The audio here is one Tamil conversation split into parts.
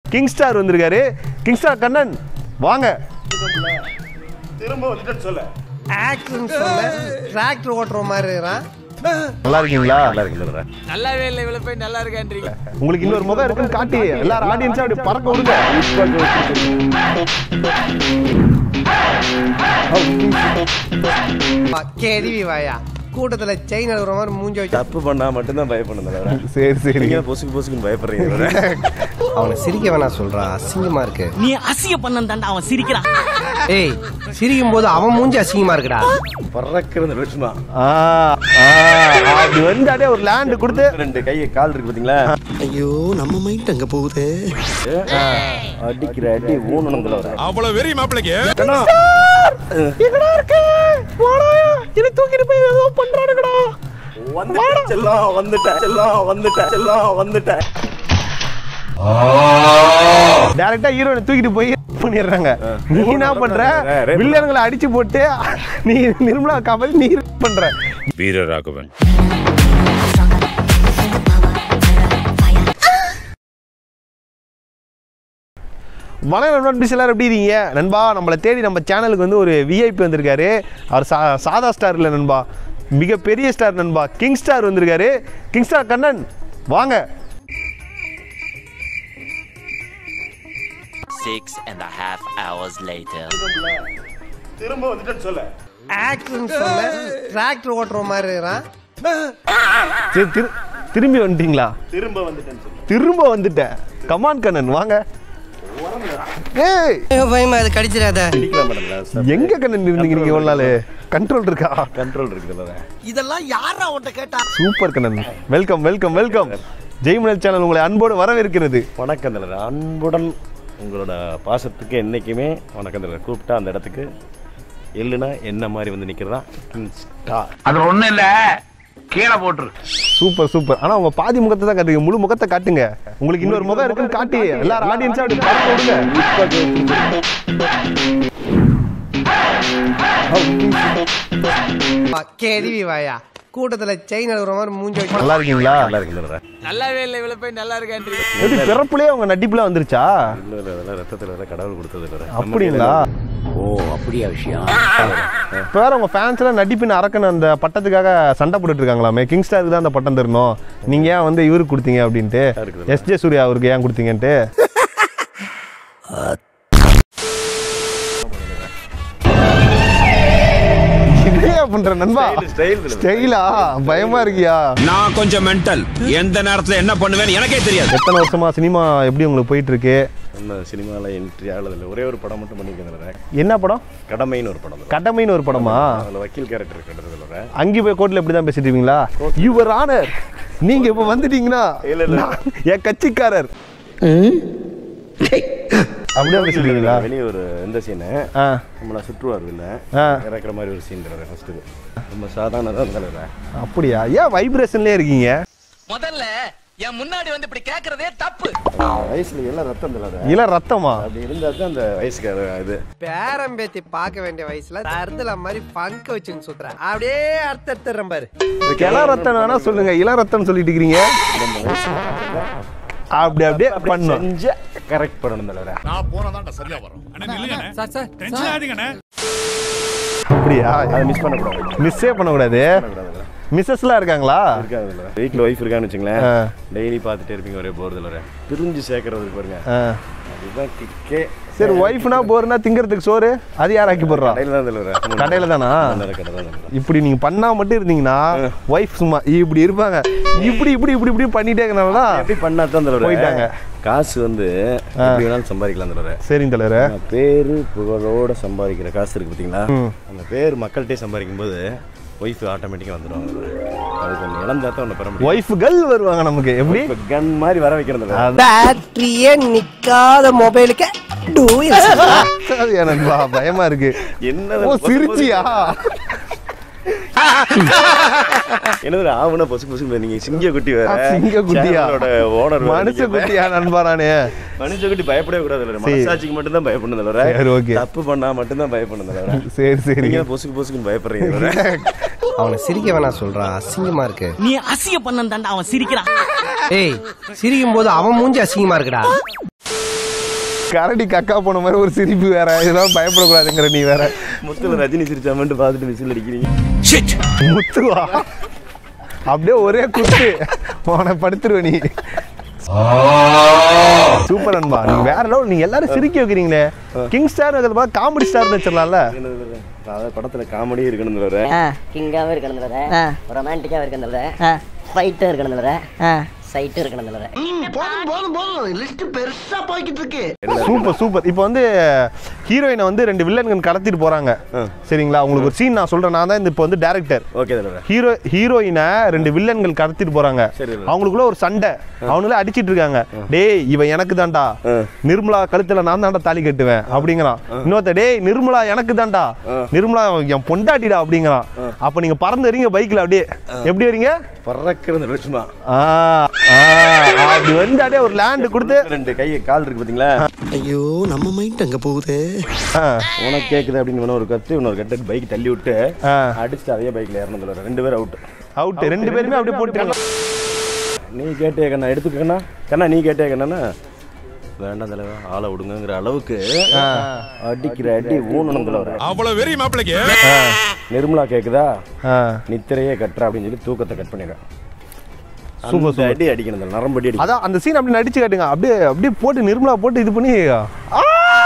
கிங் ஸ்டார் வந்திருக்காரு கிங் ஸ்டார் கண்ணன் வாங்க திரும்ப வந்துட்டேன்னு சொல்ல ஆக்டர்னு சொன்ன டிராக்டர் ஓட்டுற மாதிரி இருக்கிறான் நல்லா இருக்கீங்களா நல்லா இருக்குல்ல நல்லாவே இல்லை இவ்வளவு போய் நல்லா இருக்கான்றீங்க உங்களுக்கு இன்னொரு முகம் இருக்குன்னு காட்டி எல்லாரும் ஆடியன்ஸா அப்படி பறக்க விடுங்க கேள்வி வாயா கூட்டத்துல செயின் அழுகுற மாதிரி மூஞ்சி வச்சு தப்பு பண்ணா மட்டும்தான் பயப்படணும் தவிர சரி சரி நீங்க பொசுக்கு பொசுக்குன்னு பயப்படுறீங்க தவிர அவனை சிரிக்க வேணாம் சொல்றா அசிங்கமா இருக்கு நீ அசிய பண்ண தாண்டா அவன் சிரிக்கிறான் ஏய் சிரிக்கும் போது அவன் மூஞ்சி அசிங்கமா இருக்குடா பறக்கிறது லட்சுமா ஆ, ஆ, அப்படி வந்தாடே ஒரு லேண்ட் கொடுத்து ரெண்டு கை கால் இருக்கு பாத்தீங்களா ஐயோ நம்ம மைண்ட் அங்க போகுதே அடிக்கிற அடி ஊனணும் தவிர அவ்வளவு வெறி மாப்பிளைக்கு எங்கடா இருக்கு போடாயா என்ன தூக்கிட்டு போய் ஏதோ பண்றானுங்கடா வந்துட்டேன் செல்லம் வந்துட்டேன் செல்லம் வந்துட்டேன் செல்லம் வந்துட்டேன் டைரக்டா ஹீரோனை தூக்கிட்டு போய் பண்ணிடுறாங்க நீ என்ன பண்ற வில்லன்களை அடிச்சு போட்டு நீ நிர்மலா கமல் நீ பண்ற வீரராகவன் வணக்கம் நண்பன் பிடிச்சி எல்லாரும் எப்படி இருக்கீங்க நண்பா நம்மளை தேடி நம்ம சேனலுக்கு வந்து ஒரு விஐபி வந்திருக்காரு அவர் சா சாதா ஸ்டார் இல்லை நண்பா மிகப்பெரிய ஸ்டார் நண்பா கிங் ஸ்டார் வந்திருக்காரு கிங் ஸ்டார் கண்ணன் வாங்க Six and a half hours later. திரும்ப வந்துட்டேன்னு சொல்ல ஆக்டர்னு சொன்ன டிராக்டர் ஓட்டுற மாதிரி இருக்கிறான் சரி திரு- திரும்பி வந்துட்டீங்களா திரும்ப வந்துட்டேன்னு சொல்ல திரும்ப வந்துட்டேன் கமான் கண்ணன் வாங்க ஏய் பயமா அது கடிச்சிடாத அடிக்கலாம் மேடம் எங்க கண்ணன் இருந்தீங்க நீங்க இவ்வளவு நாள் கண்ட்ரோல் இருக்கா கண்ட்ரோல் இருக்குது தவிர இதெல்லாம் யாரா உன்ட்ட கேட்டா super Kannan welcome welcome welcome ஜெய்மனல் சேனல் உங்களை அன்போடு வரவேற்கிறது வணக்கம் தலைவர் அன்புடன் உங்களோட பாசத்துக்கு என்றைக்குமே வணக்கம் தலைவர் கூப்பிட்டா அந்த இடத்துக்கு எள்ளுனா என்ன மாதிரி வந்து நிற்கிறதா ஸ்டார் அது ஒண்ணும் இல்ல கீழே போட்டுரு சூப்பர் சூப்பர் ஆனா உங்க பாதி முகத்தை தான் காட்டுங்க முழு முகத்தை காட்டுங்க உங்களுக்கு இன்னொரு முகம் இருக்குன்னு காட்டி எல்லாரும் ஆடியன்ஸா அப்படி பறக்க விடுங்க கேள்வி வாயா கூட்டத்துல செயின் அழுகுற மாதிரி மூஞ்சி வச்சு நல்லா இருக்கீங்களா நல்லா இருக்கு தலைவர் நல்லாவே இல்லை இவ்வளவு போய் நல்லா இருக்கான்றீங்க எப்படி பிறப்புலயே உங்க நடிப்புல வந்துருச்சா இல்லை இல்லை அதெல்லாம் ரத்தத்தில் வர கடவுள் கொடுத்தது தலைவர் அப்படிங்களா ஓ அப்படியா விஷயம் இப்ப வேற உங்க ஃபேன்ஸ் எல்லாம் நடிப்பின் அரக்கன் அந்த பட்டத்துக்காக சண்டை போட்டுட்டு இருக்காங்களாமே கிங் ஸ்டாருக்கு தான் அந்த பட்டம் தரணும் நீங்க ஏன் வந்து இவருக்கு கொடுத்தீங்க அப்படின்ட்டு இருக்குது. எஸ் ஜே சூர்யா அவருக்கு ஏன் கொடுத்தீங்கன்ட்டு என்னையா பண்ற நண்பா ஸ்டைல் ஸ்டைலா பயமா இருக்கியா நான் கொஞ்சம் மென்டல் எந்த நேரத்துல என்ன பண்ணுவேன்னு எனக்கே தெரியாது எத்தனை வருஷமா சினிமா எப்படி உங்களுக்கு போயிட்டு இருக்கு நம்ம சினிமாவில் என்ட்ரி ஆகல ஒரே ஒரு படம் மட்டும் பண்ணியிருக்கேன் தலைவர் என்ன படம் கடமைன்னு ஒரு படம் தலைவர். கடமைன்னு ஒரு படமா அதில் வக்கீல் கேரக்டர் இருக்கிறது தலைவர் அங்கே போய் கோர்ட்ல இப்படி தான் பேசிட்டு இருக்கீங்களா யுவர் ஆனர் நீங்க இப்ப வந்துட்டீங்கன்னா இல்ல, இல்ல. நான் என் கட்சிக்காரர் அப்படியே பேசிட்டு இருக்கீங்களா வெளியே ஒரு இந்த சீனு ஆ நம்மளை சுற்றுவார் இல்லை ஆ. இறக்குற மாதிரி ஒரு சீன் தலைவர் ஃபஸ்ட்டு ரொம்ப சாதாரண தான் தலைவர் அப்படியா ஏன் வைப்ரேஷன்லயே இருக்கீங்க முதல்ல என் முன்னாடி வந்து இப்படி கேக்குறதே தப்பு வயசுல எல்லாம் ரத்தம் தலைவர் இல்ல ரத்தமா அப்படி இருந்தால் தான் அந்த வயசுக்கார இது பேரம்பேத்தி பார்க்க வேண்டிய வயசுல அறுதல மாதிரி பங்க வச்சுன்னு சுத்துற அப்படியே அர்த்த எடுத்துறேன் பாரு இள ரத்தம் வேணா சொல்லுங்க இள ரத்தம் சொல்லிட்டு இருக்கிறீங்க அப்படி அப்படியே பண்ணும் செஞ்ச கரெக்ட் பண்ணணும் தலைவர் நான் போனதான்டா சரியா வரும் அண்ணா நில்லுங்க சார் சார் டென்ஷன் ஆகாதீங்கண்ணே அப்படியா அதை மிஸ் பண்ணக்கூடாது மிஸ்ஸே பண்ணக்கூடாது பண்ணக்கூடாது மிஸ்ஸஸ்லாம் இருக்காங்களா இருக்காது இல்லை வீட்டில் ஒய்ஃப் இருக்கான்னு வச்சுங்களேன் ஆ. டெய்லி பார்த்துட்டே இருப்பீங்க ஒரே போகிறது இல்லை பிரிஞ்சு சேர்க்கறது பாருங்க ஆ. அதுதான் கிக்கே சரி ஒய்ஃப்னா போறனா திங்கிறதுக்கு சோறு அது யார் ஆக்கி போடுறா கடையில் தான் தலைவர் கடையில தானா அந்த கடை தான் தலைவர் இப்படி நீங்க பண்ணா மட்டும் இருந்தீங்கன்னா ஒய்ஃப் சும்மா இப்படி இருப்பாங்க இப்படி இப்படி இப்படி இப்படி பண்ணிட்டே இருக்கனால தான் எப்படி பண்ணா தான் தலைவர் போயிட்டாங்க. காசு வந்து எப்படி வேணாலும் சம்பாதிக்கலாம் தலைவர் சரிங்க தலைவரே ஆனா பேரு புகழோட சம்பாதிக்கிற காசு இருக்கு பார்த்தீங்களா அந்த பேர் மக்கள்கிட்டே சம்பாதிக்கும் போது ஒய்ஃப் ஆட்டோமேட்டிக்காக வந்துடுவாங்க அது கொஞ்சம் இழந்தா தான் ஒன்று பெற முடியும் ஒய்ஃபுகள் வருவாங்க நமக்கு எப்படி இப்போ கன் மாதிரி வர வைக்கிறது தலைவர். பேட்டரியே நிக்காத மொபைலுக்கு அது ஏன் நண்பா பயமா இருக்கு என்னது ஓ பொசு பொசு- சிரிச்சியா என்னது ஆவுனா பொசு பொசு நீங்க சிங்க குட்டி வேற சிங்க குட்டியா ஓனர் மனுஷ குட்டியா நண்பா நானு மனுஷ குட்டி பயப்படவே கூடாது தலைவர். மனசாட்சிக்கு மட்டும் தான் பயப்படணும் தலைவர். சரி, okay. தப்பு பண்ணா மட்டும் தான் பயப்படணும் தலைவர். சரி சரி நீங்க பொசுக்கு பொசுக்குன்னு பயப்படுறீங்க தலைவர். அவனை சிரிக்க வேணாம் சொல்றா அசிங்கமா இருக்கு நீ அசிய பண்ண தாண்டா அவன் சிரிக்கிறான் ஏய் சிரிக்கும் போது அவன் மூஞ்சி அசிங்கமா இருக்குடா கரடி கக்கா போன மாதிரி ஒரு சிரிப்பு வேற இதெல்லாம் பயப்படக்கூடாதுங்கிற நீ வேற முத்துல ரஜினி சிரிச்சாமன்ட்டு பார்த்துட்டு விசில் அடிக்கிறீங்க முத்துவா அப்படியே ஒரே குத்து உன படுத்துருவ நீ சூப்பர் அன்பா நீங்க வேற லெவல் நீங்க எல்லாரும் சிரிக்க வைக்கிறீங்களே கிங் ஸ்டார் காமெடி ஸ்டார்னு வச்சிடலாம்ல அதாவது படத்துல காமெடி இருக்கணும் வர கிங்காவும் இருக்கணும் வர ரொமான்டிக்காவும் இருக்கணும் வர ஃபைட்டும் இருக்கணும் வர சைட்டும் இருக்கணும் வர போதும் போதும் போதும் லிஸ்ட் பெருசா போய்கிட்டு இருக்கு சூப்பர் சூப்பர் இப்போ வந்து ஹீரோயினை வந்து ரெண்டு வில்லன்கள் கடத்திட்டு போறாங்க சரிங்களா உங்களுக்கு ஒரு சீன் நான் சொல்றேன் நான் தான் இந்த இப்போ வந்து டேரக்டர் ஓகே தலைவர ஹீரோ ஹீரோயினை ரெண்டு வில்லன்கள் கடத்திட்டு போறாங்க சரி. அவங்களுக்குள்ள ஒரு சண்டை அவங்களே அடிச்சிட்டு இருக்காங்க டேய் இவன் எனக்கு தான்டா நிர்மலா கழுத்துல நான் தான்டா தாலி கட்டுவேன் அப்படிங்கிறான் இன்னொருத்த டேய் நிர்மலா எனக்கு தான்டா நிர்மலா என் பொண்டாட்டிடா அப்படிங்கிறான் அப்ப நீங்க பறந்து வரீங்க பைக்ல அப்படியே எப்படி வரீங்க பறக்கிறது லட்சுமா ஆ, ஆ, அப்படி வந்து அப்படியே ஒரு லேண்ட் கொடுத்து ரெண்டு கை கால் இருக்கு பாத்தீங்களா ஐயோ நம்ம மைண்ட் அங்க போகுதே ஆ, உனக்கு கேக்குது அப்படின்னு இவனை ஒரு கத்து இன்னொரு கட்டு பைக் தள்ளி விட்டு ஆ. அடிச்சுட்டு அதே பைக்ல ஏறணும் தலைவர ரெண்டு பேரும் அவுட் அவுட் ரெண்டு பேருமே அப்படியே போட்டுருக்காங்க நீ கேட்டே கண்ணா எடுத்துக்கண்ணா கண்ணா நீ கேட்டே கண்ணா வேண்டாம் தலைவா ஆளை விடுங்கிற அளவுக்கு அடிக்கிற அடி ஊனணும் தலைவர அவ்வளவு வெறி மாப்பிளைக்கு நிர்மலா கேக்குதா ஆ, நித்திரையே கட்டுற அப்படின்னு சொல்லி தூக்கத்தை கட் பண்ணிடுறேன் சூப்பர், சூப்பர் அடி அடிக்கணும் தலைவா, நரம்பு அடி அடி அதான் அந்த சீன் அப்படி நடிச்சு காட்டுங்க அப்படியே அப்படியே போட்டு நிர்மலா போட்டு இது பண்ணி ஆ! ஆ!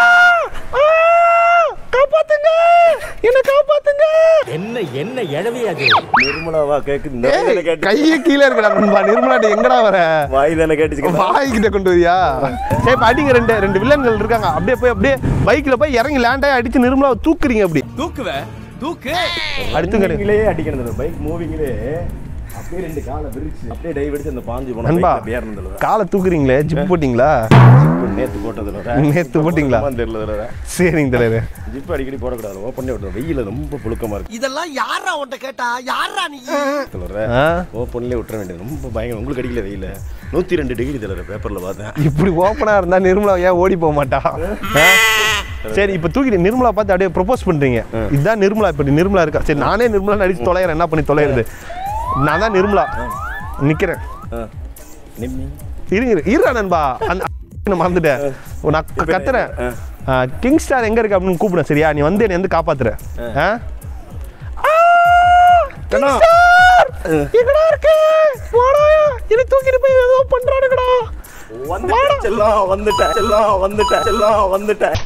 காப்பாத்துங்க என்ன காப்பாத்துங்க என்ன என்ன எழவியாது நிர்மலாவா கேக்குது இந்த வாய் தானே கேட்டுச்சு. கையே கீழே இருக்கடா நண்பா நிர்மலாட்ட எங்கடா வர வாய் தானே கேட்டுச்சு வாய் கிட்ட கொண்டு வரியா சரி இப்ப அடிங்க ரெண்டு ரெண்டு வில்லன்கள் இருக்காங்க அப்படியே போய் அப்படியே பைக்ல போய் இறங்கி லேண்ட் ஆகி அடிச்சு நிர்மலாவை தூக்குறீங்க அப்படி தூக்குவ தூக்கு அடுத்து மூவிங்களே அடிக்கணும் பைக் மூவிங்களே அப்படியே ரெண்டு காலை விரிச்சு அப்படியே டைவ் அடிச்சு அந்த பாஞ்சு போன நண்பா பைக்ல அப்படியே ஏறணும் தலைவா. காலை தூக்குறீங்களே ஜிப் போட்டிங்களா இப்ப நேத்து போட்டதுல நேத்து போட்டிங்களா? தெரியல தலைவர சரிங்க தலைவர் ஜிப் அடிக்கடி போடக்கூடாது ஓப்பன் பண்ணி விட்டுரும் வெயில ரொம்ப புழுக்கமா இருக்கு இதெல்லாம் யாரா உன்ட்ட கேட்டா யாரா நீ தலைவர ஆ? ஓப்பன்லேயே விட்டுற வேண்டியது ரொம்ப பயங்கரம் உங்களுக்கு அடிக்கல வெயில நூத்தி ரெண்டு டிகிரி தலைவர பேப்பர்ல பார்த்தேன் இப்படி ஓப்பனா இருந்தா நிர்மலா ஏன் ஓடி போக மாட்டா ஆ? சரி இப்ப தூக்கி நிர்மலா பார்த்து அப்படியே ப்ரொபோஸ் பண்றீங்க இதுதான் நிர்மலா இப்படி நிர்மலா இருக்கா சரி நானே நிர்மலா நடிச்சு தொலைகிறேன் என்ன பண்ணி தொலைகிறது நான் தான் நிர்மலா நிக்கிறேன் ஆ. நிம்மி இருங்க இரு- இருடா நண்பா அந்த நான் மறந்துட்டேன் நான் க- கத்துறேன் கிங் ஸ்டார் எங்க இருக்கு அப்படின்னு கூப்பிடுறேன் சரியா நீ வந்து என்னை வந்து காப்பாத்துற ஆ? ஆ! King Star! எங்கடா இருக்கு வாடா என்னை தூக்கிட்டு போய் ஏதோ பண்றானுங்கடா வந்துட்டேன் செல்லம் வந்துட்டேன் செல்லம் வந்துட்டேன் செல்லம் வந்துட்டேன்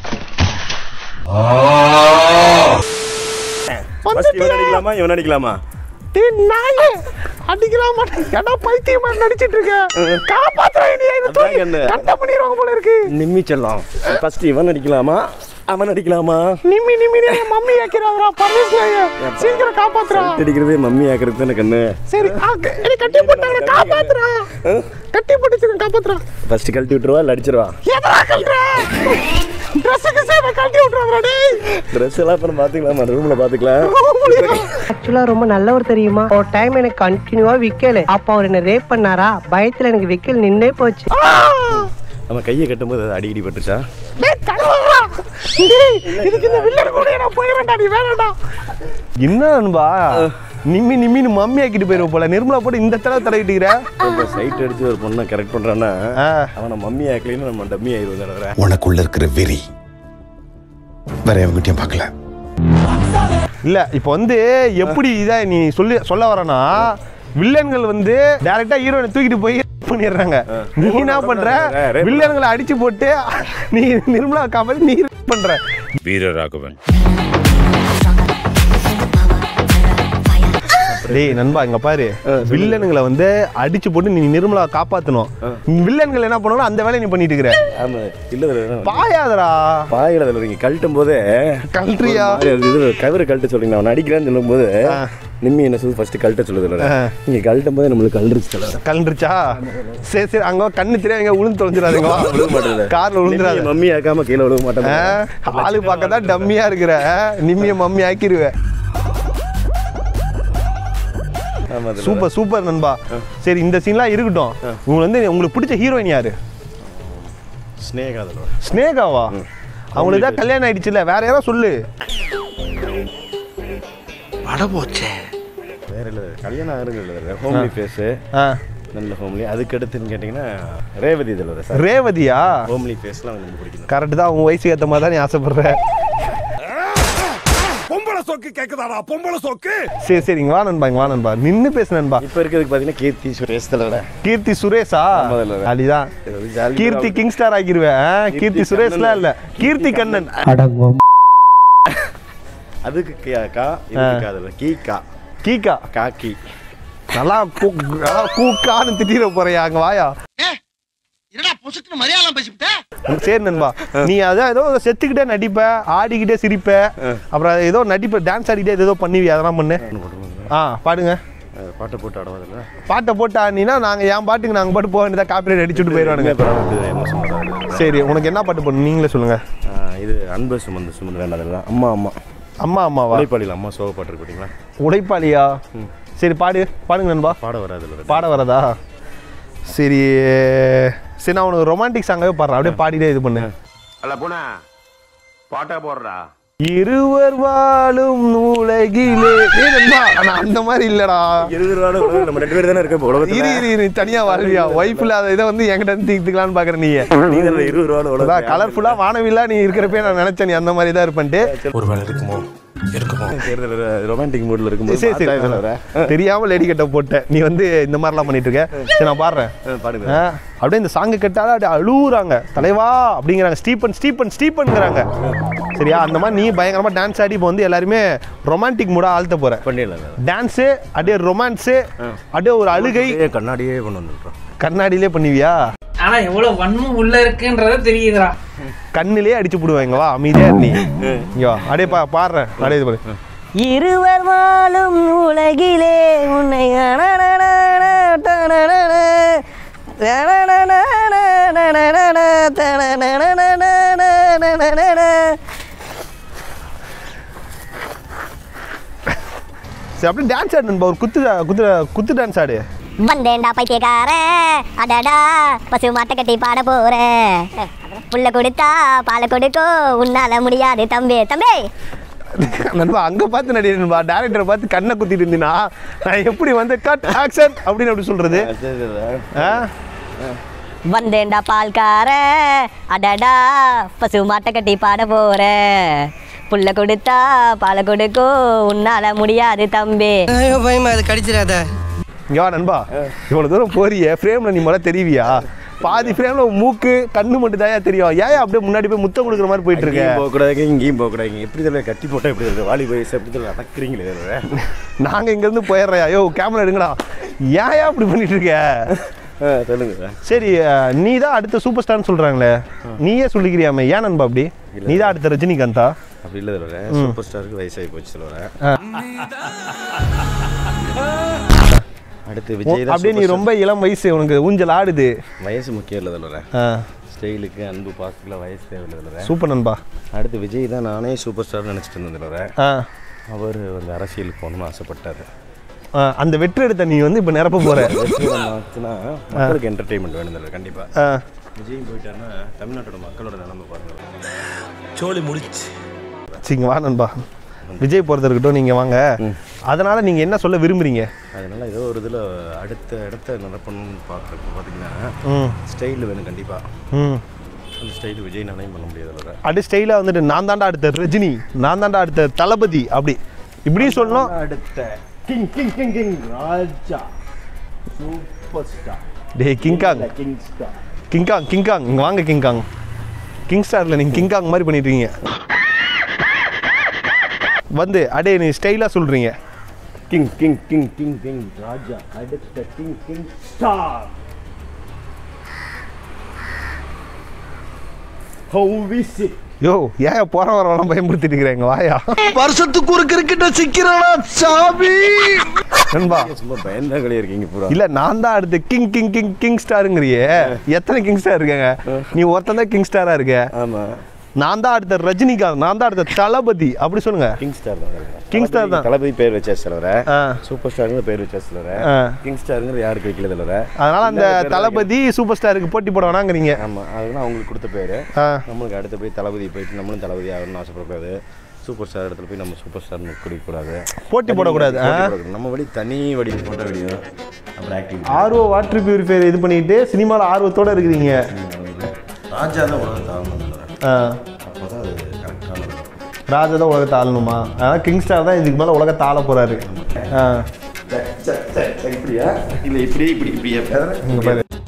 First இவன் அடிக்கலாமா இவன் அடிக்கலாமா டேய் நாயே அடிக்கலாம் மாட்டேன் ஏடா பைத்தியம் மாதிரி நடிச்சிட்டு இருக்க காப்பாத்துறா நீ என்ன அதான் தூக்கி என்ன? கட்ட பண்ணிடுவாங்க போல இருக்கு நிம்மி செல்லம் ஃபர்ஸ்ட் இவன் அடிக்கலாமா அவன் அடிக்கலாமா நிம்மி நிம்மி நீ மம்மி ஆக்கிறாங்கடா பரமேஸ்வரன் சீக்கிரம் காப்பாத்துறா அடிக்கிறதே மம்மி ஆக்குறது தானே கண்ணு சரி ஆ, க- என்னை கட்டி போட்டாங்க காப்பாத்துறா கட்டி போட்டு காப்பாத்துறா ஃபர்ஸ்ட் கழட்டி விட்டுருவா இல்லை அடிச்சிருவா எதா கல்ற ட்ரெஸ்ஸுக்கு சேவை கட்டி விட்டுறாங்கடா டேய் ட்ரெஸ் எல்லாம் இப்போ பார்த்துக்கலாமா ரூம்ல பார்த்துக்கலாம் ஆக்சுவலா ரொம்ப நல்லவர் தெரியுமா ஒரு டைம் எனக்கு கண்டினியூவா விக்கல அப்ப அவர் என்ன ரேப் பண்ணாரா பயத்துல எனக்கு விக்கல் நின்னே போச்சு நம்ம கையை கட்டும்போது அது அடிக்கடி பட்டுச்சா டேய் தடவா டேய் இதுக்கு இந்த வில்லன் கூட நான் போயிரேன்டா நீ வேணாம்டா என்ன நண்பா நிம்மி நிம்மின்னு மம்மி ஆக்கிட்டு போயிருவ போல நிர்மலா போட்டு இந்த தடவை தடவிட்டுக்கிற இப்போ சைட் அடிச்சு ஒரு பொண்ணை கரெக்ட் பண்றான்னா ஆ. அவனை மம்மி ஆக்கலைன்னு நம்ம டம்மி ஆயிடுவோம் தடவை உனக்குள்ள இருக்கிற வெறி வேற எவங்கிட்டயும் பார்க்கல இல்ல இப்போ வந்து எப்படி இதை நீ சொல்லி சொல்ல வரனா வில்லன்கள் வந்து டைரக்டா ஹீரோனை தூக்கிட்டு போய் பண்ணிடுறாங்க நீ என்ன பண்ற வில்லன்களை அடிச்சு போட்டு நீ நிர்மலா காமல் நீ பண்ற வீரராகவன் டேய் நண்பா இங்க பாரு வில்லனுங்களை வந்து அடிச்சு போட்டு நீ நிர்மலா காப்பாத்தணும் வில்லன்கள் என்ன பண்ணணும் அந்த வேலையை நீ பண்ணிட்டு இருக்கிற ஆமா இல்ல தடவை பாயாதடா பாயில அதில் நீங்க கழட்டும் போதே கல்றியா ஒரு மாதிரி அது இது கவரை கழட்ட சொல்றீங்க அவன் அடிக்கிறான்னு சொல்லும்போது நிம்மி என்ன சொல்லி ஃபர்ஸ்ட் கழட்ட சொல்லுது நீங்க கழட்டும் போதே நம்மளுக்கு கழறிச்சு தலைவர கலண்டுருச்சா சரி சரி அங்க கண்ணு தெரியாது எங்க உளுந்து தொலைஞ்சிடாதீங்க விழுக மாட்டேங்குது கார்ல விழுந்துடாது மம்மி ஆக்காம கீழே விழுக மாட்டேன் ஆ, ஆளு பார்க்க தான் டம்மியா இருக்கிற நிம்மிய மம்மி ஆக்கிடுவேன் ஆமா அதுல சூப்பர் சூப்பர் நண்பா சரி இந்த சீன்லாம் இருக்கட்டும் உங்களுக்கு வந்து உங்களுக்கு பிடிச்ச ஹீரோயின் யாரு ஸ்னேகா அதில் ஸ்னேகாவா அவங்களுக்கு தான் கல்யாணம் ஆயிடுச்சுல வேற யாரோ சொல்லு வட போச்சே வேற இல்லை கல்யாணம் ஆகுங்க இல்லை ஹோம்லி ஃபேஸு ஆ நல்ல ஹோம்லி அதுக்கு அடுத்துன்னு கேட்டிங்கன்னா ரேவதி தலைவர் சார் ரேவதியா ஹோம்லி ஃபேஸ்லாம் எனக்கு ரொம்ப பிடிக்கும் கரெக்ட் தான் உன் வயசுக்கு ஏற்ற மாதிரி தான் நீ ஆசைப்படுற பொம்பளை சொக்கு கேக்குதாடா பொம்பளை சொக்கு சரி சரி இங்க வா நண்பா இங்க வா நண்பா நின்று பேசு நண்பா இப்போ இருக்கிறதுக்கு பார்த்தீங்கன்னா கீர்த்தி சுரேஷ் தலைவர் கீர்த்தி சுரேஷா ஆமா, தலைவர். அதுதான் ஜாலி கீர்த்தி கிங் ஸ்டார் ஆக்கிருவேன் ஆ, கீர்த்தி கீர்த்தி சுரேஷ்லாம் கண்ணன். இல்ல கீர்த்தி கண்ணன் அடங்கும் அதுக்கு கா கா இதுக்கு கா தலைவர் கீ கா கீகா காக்கி நல்லா கூ- நல்லா கூக்கான்னு திட்டிட போறியா அங்க வாயா என்னடா பொசுக்குன்னு மலையாளம் பேசிவிட்ட சரி நண்பா நீ அதான் ஏதோ செத்துக்கிட்டே நடிப்ப ஆடிக்கிட்டே சிரிப்ப அப்புறம் ஏதோ நடிப்ப டான்ஸ் ஆடிக்கிட்டே ஏதோ பண்ணுவியா அதெல்லாம் பண்ணு ஆ பாடுங்க அஹ் பாட்டை போட்டு ஆடுவதில்ல பாட்டை போட்டு ஆடினா நாங்க என் பாட்டுக்கு நாங்க பாட்டு போக வேண்டியதா காப்பிரைட் அடிச்சுட்டு போயிடுவானுங்க என்ன சொல்றாரு சரி உனக்கு என்ன பாட்டு பண்ணு நீங்களே சொல்லுங்க இது அன்பு சுமந்து சுமந்து வேண்டாம் அம்மா அம்மா அம்மா அம்மாவா உழைப்பாளியில் அம்மா சோக பாட்டு இருக்கு பார்த்தீங்களா உடைப்பாளியா சரி பாடு பாடுங்க நண்பா பாட வராதுல பாட வரதா சரி சரி நான் உனக்கு ரொமான்டிக் சாங்காவே பாடுறேன் அப்படியே பாடிட்டே இது பண்ணு அல்ல பூனா பாட்டா போடுறா இருவர் வாழும் உலகிலே ஏய் நண்பா ஆனா அந்த மாதிரி இல்லடா இருபது ரூபா நம்ம ரெண்டு பேர் தானே இருக்க இரு உலகத்துல இரு இரு தனியா வாழ்வியா ஒய்ஃப் இல்லாத இதை வந்து என்கிட்ட இருந்து தீர்த்துக்கலான்னு பாக்குற நீ நீ தானே இருபது ரூபா உலகம் கலர்ஃபுல்லா வானவில்லா நீ இருக்கிறப்பே நான் நினைச்சேன் நீ அந்த மாதிரி தான் இருப்பேன்ட்டு ஒரு வேலை இருக்குமோ இருக்குமோ தேர்தல் ரொமான்டிக் மூட்ல இருக்கும்போது சரி சரி பார்த்தா தலைவரே. தெரியாம லேடி கட்ட போட்டேன் நீ வந்து இந்த மாதிரிலாம் பண்ணிட்டு இருக்க சரி நான் பாடுறேன் அஹ் பாடுங்க ஆ, அப்படியே இந்த சாங்கு கேட்டாலும் அப்படியே அழுவுறாங்க தலைவா அப்படிங்கிறாங்க ஸ்டீபன் ஸ்டீபன் ஸ்டீபன்ங்கிறாங்க சரியா அந்த மாதிரி நீ பயங்கரமா டான்ஸ் ஆடி இப்போ வந்து எல்லாருமே ரொமான்டிக் மூடா ஆழ்த்த போற பண்ணிடலாம் டான்ஸு அப்படியே ரொமான்ஸு அப்படியே ஒரு அழுகை அப்படியே கண்ணாடியே கொண்டு வந்துட்டோம் கண்ணாடியிலே பண்ணுவியா ஆனா எவ்வளவு வன்மம் உள்ள இருக்குன்றத தெரியுதுடா கண்ணிலே அடிச்சு போடுவாங்க வா அமைதியா இரு நீ இங்க வா அப்படியே பா பாடுறேன் அப்படியே இது பண்ணு இருவர் வாழும் உலகிலே உன்னை சரி அப்படியே டான்ஸ் ஆடு நண்பா, ஒரு குத்து குத்து குத்து டான்ஸ் ஆடு வந்தேன்டா பைத்தியக்கார அடடா பசு மாட்டை கட்டி பாட போறேன் புள்ள கொடுத்தா பாலை கொடுக்கோ உன்னால முடியாது தம்பி தம்பி நண்பா அங்க பார்த்து நடி நண்பா டேரக்டரை பார்த்து கண்ணை குத்திட்டு இருந்தீனா நான் எப்படி வந்து கட் ஆக்ஷன் அப்படின்னு அப்படி சொல்றது ஆ? வந்தேன்டா பால்கார அடடா பசு மாட்டை கட்டி பாட போறேன் புள்ள கொடுத்தா பாலை கொடுக்கோ உன்னால முடியாது தம்பி ஐயோ பயமா அது கடிச்சிடாத இங்க வா நண்பா இவ்வளவு தூரம் போறிய ஃப்ரேம்ல நீ முதல்ல தெரிவியா பாதி ஃப்ரேம்ல மூக்கு கண்ணு மட்டும் தான் தெரியும் ஏன் அப்படியே முன்னாடி போய் முத்தம் கொடுக்குற மாதிரி போயிட்டு இருக்க இங்கேயும் போகக்கூடாது இங்கேயும் போகக்கூடாது எப்படி தெரியல கட்டி போட்டா எப்படி தெரியல வாலி வயசு எப்படி தெரியல அடக்குறீங்களே தலைவரே. நாங்க இங்க இருந்து போயிடுறேன் ஐயோ கேமரா எடுங்கடா ஏன் அப்படி பண்ணிட்டு இருக்க ஆ சொல்லுங்க சார் சரி நீ தான் அடுத்த சூப்பர் ஸ்டார்னு சொல்றாங்களே நீயே சொல்லிக்கிறியாமே ஏன் நண்பா அப்படி நீ தான் அடுத்த ரஜினிகாந்தா அப்படி இல்லை தலைவரே சூப்பர் ஸ்டாருக்கு வயசாகி போச்சு தலைவரே அடுத்து விஜய் தான் அப்படியே நீ super ரொம்ப இளம் வயசு உனக்கு ஊஞ்சல் ஆடுது star. வயசு முக்கியம் இல்லை தலைவரே ஆ, ஸ்டைலுக்கு அன்பு பாசத்துக்குலாம் வயசு தேவையில்லை தலைவரே சூப்பர் நண்பா அடுத்து விஜய் தான் நானே சூப்பர் ஸ்டார் நினச்சிட்டு இருந்தேன் தலைவரே ஆ அவர் வந்து அரசியலுக்கு போகணும்னு ஆசைப்பட்டாரு ஆ, அந்த வெற்றி எடுத்த நீ வந்து இப்போ நிரப்ப போற அரசியல் ஆச்சுன்னா மக்களுக்கு என்டர்டெயின்மெண்ட் வேணும் தலைவர் கண்டிப்பாக ஆ, விஜய் போயிட்டாருன்னா தமிழ்நாட்டோட மக்களோட நிலைமை பாருங்க சோழி முடிச்சு சரிங்க வா நண்பா விஜய் போகிறது இருக்கட்டும் நீங்கள் வாங்க அதனால நீங்கள் என்ன சொல்ல விரும்புறீங்க அதனால ஏதோ ஒரு இதில் அடுத்த இடத்த நடப்பணும்னு பார்க்குறப்ப பார்த்தீங்கன்னா ம் ஸ்டைல் வேணும் கண்டிப்பாக ம் அந்த ஸ்டைல் விஜய் நானே பண்ண முடியாது தலைவரே அப்படியே ஸ்டைலாக வந்துட்டு நான் தாண்டா அடுத்த ரஜினி நான் தாண்டா அடுத்த தளபதி அப்படி இப்படியும் சொல்லணும் அடுத்த கிங் கிங் கிங் கிங் ராஜா சூப்பர் ஸ்டார் டே King Kong king star King Kong King Kong இங்கே வாங்க கிங்காங் கிங் ஸ்டாரில் நீங்கள் கிங்காங் மாதிரி பண்ணிட்டு இருக்கீங்க வந்து அடே நீ ஸ்டைலாக சொல்கிறீங்க king king king king king ராஜா அடுத்த king king star how is it yo ஏன் போற வரவெல்லாம் பயன்படுத்திட்டு இருக்கிறேங்க வாயா வருஷத்துக்கு ஒரு கிரிக்கெட்ட சிக்கிறானா சாமி நண்பா சும்மா பயந்தாங்களே இருக்கீங்க பூரா இல்ல நான் தான் அடுத்து கிங் கிங் கிங் கிங் ஸ்டாருங்கிறியே எத்தனை கிங் ஸ்டார் இருக்காங்க நீ ஒருத்தன் தான் கிங் ஸ்டாரா இருக்க ஆமா நான் தான் அடுத்த ரஜினிகாந்த் நான் தான் அடுத்த தளபதி அப்படி சொல்லுங்க கிங் ஸ்டார் தான் King star தான். தளபதி பேர் வச்சா தலைவர ஆ. சூப்பர் ஸ்டாருங்கிற பேர் வச்சா தலைவர ஆ. கிங் ஸ்டாருங்கிற யாருக்கு வைக்கல தலைவர அதனால அந்த தளபதி சூப்பர் ஸ்டாருக்கு போட்டி போட வேணாங்கிறீங்க ஆமா அதுதான் அவங்களுக்கு கொடுத்த பேரு ஆ. நம்மளுக்கு அடுத்து போய் தளபதி போயிட்டு நம்மளும் தளபதி ஆகணும்னு ஆசைப்படக்கூடாது சூப்பர் ஸ்டார் இடத்துல போய் நம்ம சூப்பர் ஸ்டார்னு குடிக்கக்கூடாது போட்டி போடக்கூடாது, ஆ? போட்டி போடக்கூடாது. நம்ம வழி தனி வழி போட்ட வழியோ அப்புறம் ஆக்டிங் ஆர்வ வாட்டர் பியூரிஃபையர் இது பண்ணிட்டு சினிமாவில் ஆர்வத்தோட இருக்கிறீங்க ராஜா தான் உலகம் தாழ்ந்து ஆ அப்போ தான் அது கரெக்டானது ராஜா தான் உலகத்தை ஆளணுமா ஆனால் கிங் ஸ்டார் தான் இதுக்கு மேலே உலகத்தை ஆள போகிறாரு ஆ இப்படியா இல்லை இப்படி இப்படி இப்படியா இங்கே பாரு